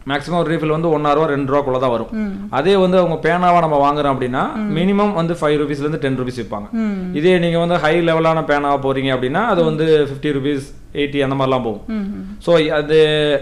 Maximum ஒரு refill வந்து ஒன்றா ரூபா ரெண்டு ரூபாக்குள்ள தான் வரும் அதே வந்து அவங்க பேனாவா நம்ம வாங்குறோம் அப்படின்னா மினிமம் வந்து ஃபைவ் ருபீஸ்லேருந்து டென் ருபீஸ் விற்பாங்க ம் இதே நீங்க வந்து ஹை லெவலான பேனாவா போறீங்க அப்படின்னா அது வந்து ஃபிஃப்டி ருபீஸ் எயிட்டி அந்த மாதிரிலாம் போகும் ம் ஸோ அது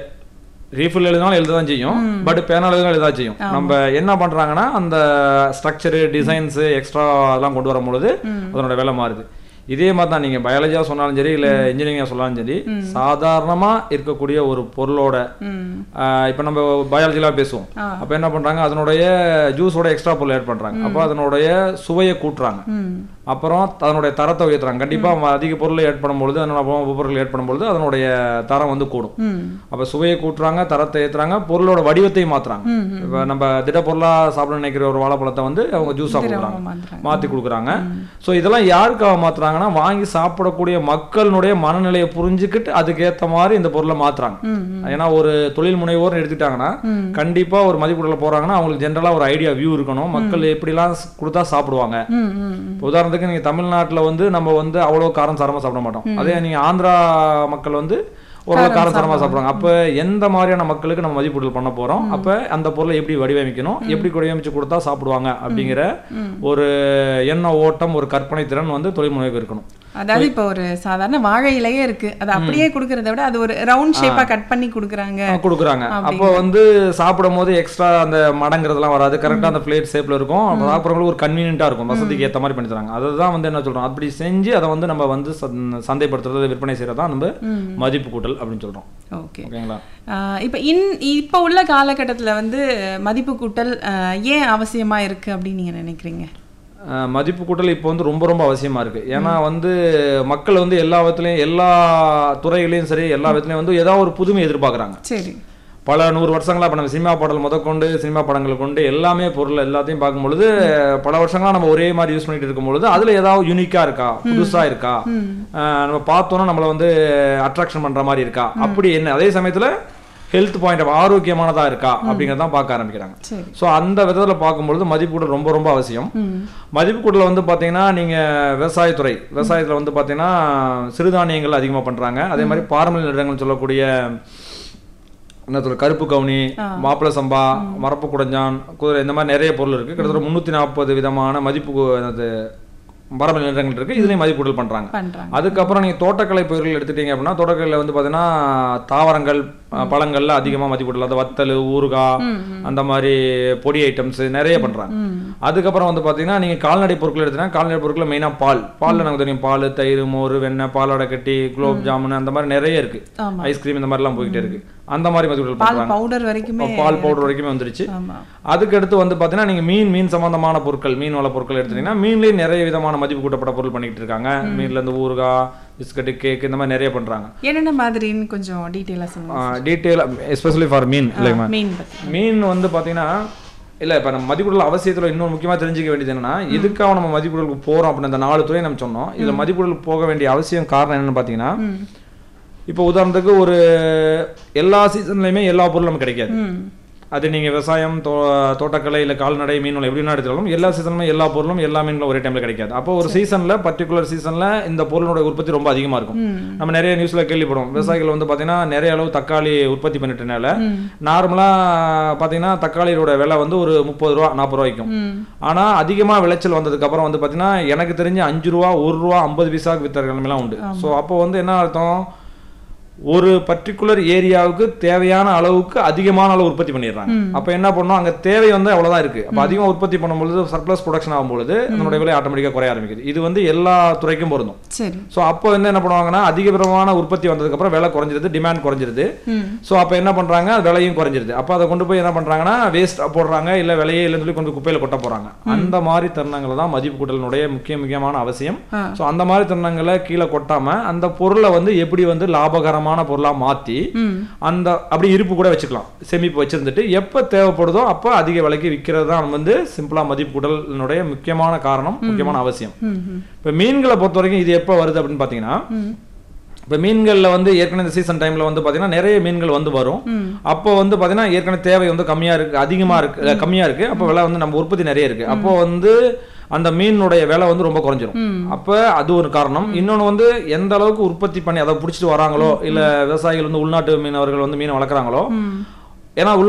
ரீஃபில் எழுதினாலும் எழுத தான் செய்யும் பட் பேனா எழுதினாலும் எழுத தான் செய்யும் நம்ம என்ன பண்றாங்கன்னா அந்த ஸ்ட்ரக்சரு டிசைன்ஸு எக்ஸ்ட்ரா அதெல்லாம் கொண்டு வரும்பொழுது அதனோட விலை மாறுது இதே மாதிரி தான் நீங்கள் பயாலஜியாக சொன்னாலும் சரி இல்லை இன்ஜினியரிங்காக சொன்னாலும் சரி சாதாரணமாக இருக்கக்கூடிய ஒரு பொருளோட ம் இப்போ நம்ம பயாலஜிலாம் பேசுவோம் ஆ. அப்போ என்ன பண்ணுறாங்க அதனுடைய ஜூஸோட எக்ஸ்ட்ரா பொருள் ஆட் பண்ணுறாங்க அப்போ அதனுடைய சுவையை கூட்டுறாங்க ம் அப்புறம் அதனுடைய தரத்தை உயர்த்துறாங்க கண்டிப்பாக அதிக பொருளை ஏட் பண்ணும்பொழுது அதனோட உபப்பொருள் ஏட் பண்ணும்பொழுது அதனுடைய தரம் வந்து கூடும் ம் அப்போ சுவையை கூட்டுறாங்க தரத்தை ஏற்றுறாங்க பொருளோட வடிவத்தையும் மாற்றுறாங்க ம் இப்போ நம்ம திடப்பொருளாக சாப்பிட நினைக்கிற ஒரு வாழைப்பழத்தை வந்து அவங்க ஜூஸாக கொடுக்குறாங்க மாத்துறாங்க. மாற்றி கொடுக்குறாங்க ஸோ இதெல்லாம் யாருக்காக மாற்றுறாங்கன்னா வாங்கி சாப்பிடக்கூடிய மக்களினுடைய மனநிலையை புரிஞ்சுக்கிட்டு அதுக்கேற்ற மாதிரி இந்த பொருளை மாற்றுறாங்க ம் ஏன்னா ஒரு தொழில் முனைவோர்னு எடுத்துக்கிட்டாங்கன்னா ம். கண்டிப்பாக ஒரு மதிப்புள்ள போகிறாங்கன்னா அவங்களுக்கு ஜென்ரலாக ஒரு ஐடியா வியூ இருக்கணும் மக்கள் எப்படிலாம் ஸ்- கொடுத்தா சாப்பிடுவாங்க ம் ம் இப்போ உதாரணத்துக்கு நீங்கள் தமிழ்நாட்டில் வந்து நம்ம வந்து அவ்வளோ காரம் சாரமாக சாப்பிட மாட்டோம் அதே நீங்கள் ஆந்திரா மக்கள் வந்து ஓரளவு காரம் சாரமாக சாப்பிடுவாங்க அப்போ எந்த மாதிரியான மக்களுக்கு நம்ம மதிப்பீடுகள் பண்ண போகிறோம் அப்போ அந்த பொருளை எப்படி வடிவமைக்கணும் எப்படி வடிவமைச்சு கொடுத்தா சாப்பிடுவாங்க அப்படிங்கிற ஒரு எண்ண ஓட்டம் ஒரு கற்பனை திறன் வந்து தொழில் முனைவுக்கு இருக்கணும் அதாவது இப்போ ஒரு சாதாரண வாழை இலையே இருக்கு அது அப்படியே கொடுக்கறத விட அது ஒரு ரவுண்ட் ஷேப்பா கட் பண்ணி கொடுக்குறாங்க கொடுக்குறாங்க அப்போ வந்து சாப்பிடும் போது எக்ஸ்ட்ரா அந்த மடங்கிறதுலாம் வராது கரெக்டாக அந்த பிளேட் ஷேப்ல இருக்கும் சாப்பிட்றவங்களுக்கு ஒரு கன்வீனியன்ட்டாக இருக்கும் வசதிக்கு ஏற்ற மாதிரி பண்ணி தராங்க அதுதான் வந்து என்ன சொல்றோம் அப்படி செஞ்சு அதை வந்து நம்ம வந்து சந்- சந்தைப்படுத்துறது விற்பனை செய்யறது தான் நம்ம மதிப்பு கூட்டல் அப்படின்னு சொல்றோம் ஓகே ஓகேங்களா இப்போ இன் இப்போ உள்ள காலகட்டத்துல வந்து மதிப்பு கூட்டல் ஆஹ், ஏன் அவசியமா இருக்கு அப்படின்னு நீங்க நினைக்கிறீங்க அஹ் மதிப்பு கூட்டல் இப்போ வந்து ரொம்ப ரொம்ப அவசியமா இருக்கு ஏன்னா வந்து மக்கள் வந்து எல்லா விதத்துலையும் எல்லா துறைகளையும் சரி எல்லா விதத்துலையும் வந்து ஏதாவது ஒரு புதுமை எதிர்பார்க்குறாங்க சரி பல நூறு வருஷங்களா இப்போ நம்ம சினிமா பாடல் முதற்கொண்டு சினிமா படங்கள் கொண்டு எல்லாமே பொருள் எல்லாத்தையும் பார்க்கும்பொழுது பல வருஷங்களா நம்ம ஒரே மாதிரி யூஸ் பண்ணிட்டு இருக்கும் பொழுது அதுல ஏதாவது யூனிக்கா இருக்கா புதுசா இருக்கா அஹ் நம்ம பார்த்தோன்னா நம்மளை வந்து அட்ராக்ஷன் பண்ற மாதிரி இருக்கா அப்படி என்ன அதே சமயத்துல ஹெல்த் பாயிண்ட் ஆஃப் ஆரோக்கியமானதா இருக்கா அப்படிங்கிறத பார்க்க ஆரம்பிக்கிறாங்க சரி ஸோ அந்த விதத்தில் பார்க்கும்பொழுது மதிப்பீடு ரொம்ப ரொம்ப அவசியம் ம் மதிப்புக்கூட்டில் வந்து பார்த்தீங்கன்னா நீங்கள் விவசாயத்துறை விவசாயத்தில் வந்து பார்த்தீங்கன்னா சிறுதானியங்கள் அதிகமாக பண்ணுறாங்க அதே மாதிரி பாரம்பரிய நிலங்கள் சொல்லக்கூடிய என்ன சொல்ற கருப்பு கவுனி மாப்பிள சம்பா மரப்பு குடஞ்சான் குதிரை இந்த மாதிரி நிறைய பொருள் இருக்குது கிட்டத்தட்ட முந்நூற்றி நாற்பது விதமான மதிப்பு கு- என்னது பாரம்பரிய நிலங்கள் இருக்குது இதுலேயும் மதிப்பீடுகள் பண்ணுறாங்க பண்றாங்க அதுக்கப்புறம் நீங்கள் தோட்டக்கலை பயிர்கள் எடுத்துட்டீங்க அப்படின்னா தோட்டக்கலையில் வந்து பார்த்தீங்கன்னா தாவரங்கள் அஹ், பழங்கள்ல அதிகமாக மதிப்பீடு அந்த வத்தல் ஊறுகாய் அந்த மாதிரி பொடி ஐட்டம்ஸ் நிறைய பண்ணுறாங்க ம் அதுக்கப்புறம் வந்து பார்த்தீங்கன்னா நீங்கள் கால்நடை பொருட்கள் எடுத்தீங்கன்னா கால்நடை பொருட்கள் மெயினாக பால் பாலில் நமக்கு தெரியும் பால் தயிர் மோர் வெண்ணெய் பாலாடை கட்டி குலோப் ஜாமுன் அந்த மாதிரி நிறைய இருக்கு ஆமா. ஐஸ்கிரீம் இந்த மாதிரிலாம் போயிட்டே இருக்கு அந்த மாதிரி மதிப்பீடுகள் பால் பண்ணுறாங்க பவுடர் வரைக்குமே பால் பவுடர் வரைக்குமே வந்துருச்சு ஆமா அதுக்கு அடுத்து வந்து பார்த்தீங்கன்னா நீங்கள் மீன் மீன் சம்பந்தமான பொருட்கள் மீன் வள பொருட்கள் எடுத்தீங்கன்னா மீன்லேயும் நிறைய விதமான மதிப்பு கூட்டப்பட்ட பொருள் பண்ணிக்கிட்டு இருக்காங்க மீன்ல இருந்து ஊறுகாய் பிஸ்கட்டு கேக் இந்த மாதிரி நிறைய பண்ணுறாங்க என்னென்ன மாதிரின்னு கொஞ்சம் டீட்டெயிலா சொல்லுங்க டீட்டெயில் எஸ்பெஷலி ஃபார் மீன் இல்லைங்களா மீன் பத்தி மீன் வந்து பார்த்தீங்கன்னா இல்லை இப்போ நம்ம மதிப்பீடுகள் அவசியத்தில் இன்னொரு முக்கியமாக தெரிஞ்சுக்க வேண்டியது என்னன்னா எதுக்காக நம்ம மதிப்பீடுகளுக்கு போகிறோம் அப்படின்னு அந்த நாலு துறை நம்ம சொன்னோம் இதில் மதிப்பீடுகளுக்கு போக வேண்டிய அவசியம் காரணம் என்னன்னு பார்த்தீங்கன்னா ம் இப்போ உதாரணத்துக்கு ஒரு எல்லா சீசன்லையுமே எல்லா பொருளும் நமக்கு கிடைக்காது ம் அது நீங்கள் விவசாயம் தோ தோட்டக்கலை இல்லை கால்நடை மீன்கள் எப்படின்னா எடுத்தாலும் எல்லா சீசனுமே எல்லா பொருளும் எல்லா மீன்களும் ஒரே டைமில் கிடைக்காது அப்போ ஒரு சீசனில் பர்டிகுலர் சீசனில் இந்த பொருளோட உற்பத்தி ரொம்ப அதிகமாக இருக்கும் ம் நம்ம நிறைய நியூஸ்ல கேள்விப்படுவோம் விவசாயிகள் வந்து பார்த்தீங்கன்னா நிறைய அளவு தக்காளி உற்பத்தி பண்ணிட்டனால ம் நார்மலாக பார்த்தீங்கன்னா தக்காளியோட விலை வந்து ஒரு முப்பது ரூபா நாற்பது ரூபாய்க்கும் ம் ஆனால் அதிகமாக விளைச்சல் வந்ததுக்கு அப்புறம் வந்து பார்த்தீங்கன்னா எனக்கு தெரிஞ்சு அஞ்சு ரூபா ஒரு ரூபா ஐம்பது பைசாக்கு வித்தற நிலைமைலாம் உண்டு ஸோ அப்போ வந்து என்ன அர்த்தம் ஒரு பர்டிகுலர் ஏரியாவுக்கு தேவையான அளவுக்கு அதிகமான அளவு உற்பத்தி பண்ணிடுறாங்க அப்போ என்ன பண்ணோம் அங்கே தேவை வந்து அவ்வளோதான் இருக்கு அப்போ அதிகமாக உற்பத்தி பண்ணும்பொழுது சர்ப்ளஸ் ப்ரொடக்ஷன் ஆகும்பொழுது அதனுடைய விலை ஆட்டோமேட்டிக்காக குறைய ஆரம்பிக்குது இது வந்து எல்லா துறைக்கும் பொருந்தும் சரி ஸோ அப்போ வந்து என்ன பண்ணுவாங்கன்னா அதிகபரமான உற்பத்தி வந்ததுக்கப்புறம் விலை குறைஞ்சிருது டிமாண்ட் குறைஞ்சிருது ம் ஸோ அப்போ என்ன பண்ணுறாங்க விலையும் குறைஞ்சிருது அப்போ அதை கொண்டு போய் என்ன பண்ணுறாங்கன்னா வேஸ்ட் போடுறாங்க இல்லை விலையே இல்லைன்னு சொல்லி கொண்டு குப்பையில் கொட்ட போகிறாங்க அந்த மாதிரி தருணங்கள் தான் மதிப்பு கூட்டலினுடைய முக்கிய முக்கியமான அவசியம் ஆ. ஸோ அந்த மாதிரி தருணங்களை கீழே கொட்டாம அந்த பொருளை வந்து எப்படி வந்து லாபகரமான பொருளாக மாற்றி ம் அந்த அப்படி இருப்பு கூட வச்சுக்கலாம் சேமிப்பு வச்சிருந்துட்டு எப்போ தேவைப்படுதோ அப்போ அதிக விலைக்கு விற்கிறது தான் வந்து சிம்பிளாக மதிப்பு கூட்டலினுடைய முக்கியமான காரணம் முக்கியமான அவசியம் ம் ம் இப்போ மீன்களை பொறுத்த வரைக்கும் இது எப்போ வருது அப்படின்னு பார்த்தீங்கன்னா ம் இப்போ மீன்களில் வந்து ஏற்கனவே இந்த சீசன் டைமில் வந்து பார்த்தீங்கன்னா நிறைய மீன்கள் வந்து வரும் ம் அப்போ வந்து பார்த்தீங்கன்னா ஏற்கனவே தேவை வந்து கம்மியாக இருக்குது அதிகமாக இருக்குது கம்மியாக இருக்குது அப்போ விலை வந்து நம்ம உற்பத்தி நிறைய இருக்குது அப்போ வந்து அந்த மீனுடைய விலை வந்து ரொம்ப குறைஞ்சிரும் ம். அப்போ அது ஒரு காரணம் இன்னொன்று வந்து எந்த அளவுக்கு உற்பத்தி பண்ணி அதை பிடிச்சிட்டு வராங்களோ இல்லை விவசாயிகள் வந்து உள்நாட்டு மீனவர்கள் வந்து மீனை வளர்க்குறாங்களோ ம் ஏன்னா உள்